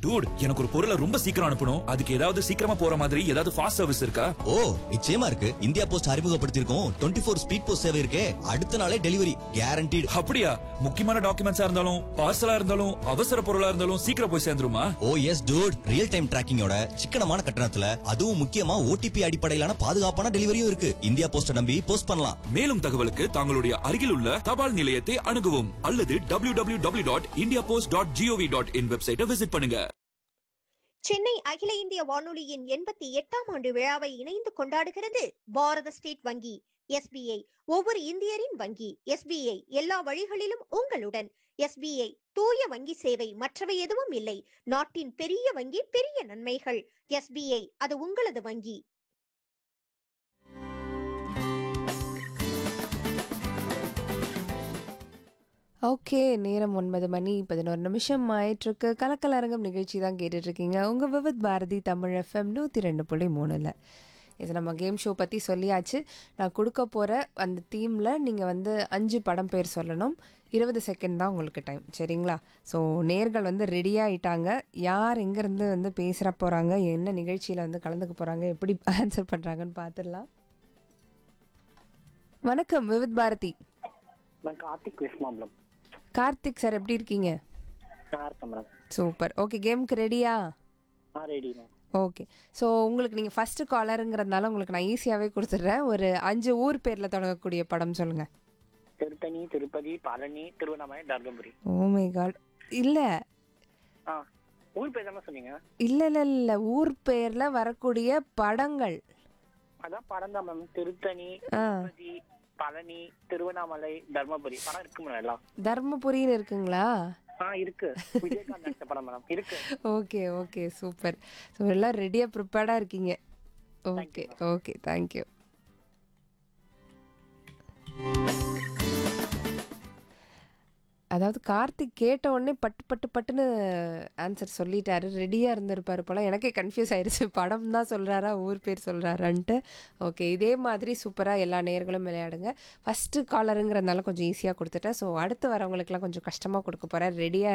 dude எனக்கு ஒரு பொருளை ரொம்ப சீக்கிரம் அனுப்பணும் அதுக்கு ஏதாவது சீக்கிரமா போற மாதிரி ஏதாவது ஃபாஸ்ட் சர்வீஸ் இருக்கா ஓ நிச்சயமா இருக்கு இந்தியா போஸ்ட் அறிமுகப்படுத்தியிருக்கோம் டுவெண்ட்டி ஃபோர் ஸ்பீட் போஸ்ட் சேவை இருக்கே அடுத்த நாளே டெலிவரி கேரண்டீடு அப்படியா முக்கியமான டாக்குமெண்ட்ஸா இருந்தாலும் பார்சலா இருந்தாலும் அவசர பொருளா இருந்தாலும் சீக்கிரம் போய் சேர்ந்துருமா oh yes dude real time டிராக்கிங்கோட சிக்கனமான கட்டணத்துல அதுவும் முக்கியமா ஓடிபி அடிப்படையிலான பாதுகாப்பான டெலிவரியும் இருக்கு இந்தியா போஸ்ட நம்பி போஸ்ட் பண்ணலாம் மேலும் தகவலுக்கு தங்களுடைய அருகில் உள்ள தபால் நிலையத்தை அணுகவும் அல்லது W W W dot India post dot GOV dot in வெப்சைட்டை விசிட் பண்ணுங்க சென்னை அகில இந்திய வானொலியின் எண்பத்தி எட்டாம் ஆண்டு விழாவை இணைந்து கொண்டாடுகிறது பாரத ஸ்டேட் வங்கி எஸ்பிஐ ஒவ்வொரு இந்தியரின் வங்கி எஸ்பிஐ எல்லா வழிகளிலும் உங்களுடன் எஸ்பிஐ தூய வங்கி சேவை மற்றவை எதுவும் இல்லை நாட்டின் பெரிய வங்கி பெரிய நன்மைகள் எஸ்பிஐ அது உங்களது வங்கி ஓகே நேரம் ஒன்பது மணி பதினோரு நிமிஷம் ஆயிட்டிருக்கு கலக்கலரங்கம் நிகழ்ச்சி தான் கேட்டுட்ருக்கீங்க உங்கள் விவித் பாரதி தமிழ் எஃப்எம் நூற்றி ரெண்டு புள்ளி மூணில் இது நம்ம கேம் ஷோ பற்றி சொல்லியாச்சு நான் கொடுக்க போகிற அந்த தீமில் நீங்கள் வந்து அஞ்சு படம் பேர் சொல்லணும் இருபது செகண்ட் தான் உங்களுக்கு டைம் சரிங்களா ஸோ நேர்கள் வந்து ரெடி ஆயிட்டாங்க யார் எங்கேருந்து வந்து பேசுகிற போகிறாங்க என்ன நிகழ்ச்சியில் வந்து கலந்துக்க போகிறாங்க எப்படி ஆன்சர் பண்ணுறாங்கன்னு பார்த்துடலாம் வணக்கம் விவித் பாரதி நான் கார்த்திக் வெஸ்மாம்பலம் கார்த்திக் சார் எப்படி இருக்கீங்க நான் இருக்கேன் மேடம் சூப்பர் ஓகே கேமுக்கு ரெடியா ஆ ரெடி மேம் ஓகே ஸோ உங்களுக்கு நீங்கள் ஃபஸ்ட்டு காலருங்கிறதுனால உங்களுக்கு நான் ஈஸியாகவே கொடுத்துட்றேன் ஒரு அஞ்சு ஊர் பேரில் தொடங்கக்கூடிய படம் சொல்லுங்கள் Tiruttani Tirupati Palani Tiruvannamalai Dharmapuri oh my god இல்லை ஆ ஊர் பேர் தானே சொன்னீங்க இல்லை இல்லை இல்லை ஊர் பேரில் வரக்கூடிய படங்கள் அதான் படம் தான் மேம் திருத்தணி ஆ திருப்பதி பழனி திருவண்ணாமலை தர்மபுரி படம் இருக்கு மேடம் எல்லாம் தர்மபுரின்னு இருக்குங்களா ஆ இருக்கு விஜயகாந்த் நடிச்ச படம் மேடம் இருக்கு ஓகே ஓகே சூப்பர் ஸோ எல்லாம் ரெடியாக ப்ரிப்பேர்டாக இருக்கீங்க ஓகே ஓகே தேங்க்யூ அதாவது கார்த்திக் கேட்ட உடனே பட்டு பட்டு பட்டுன்னு ஆன்சர் சொல்லிட்டாரு ரெடியாக இருந்திருப்பாரு போல எனக்கே கன்ஃபியூஸ் ஆயிருச்சு படம் தான் சொல்கிறாரா ஊர் பேர் சொல்கிறாரான்ட்டு ஓகே இதே மாதிரி சூப்பராக எல்லா நேர்களும் விளையாடுங்க ஃபஸ்ட்டு காலருங்கிறதுனால கொஞ்சம் ஈஸியாக கொடுத்துட்டேன் ஸோ அடுத்து வரவங்களுக்குலாம் கொஞ்சம் கஷ்டமாக கொடுக்க போகிறேன் ரெடியாக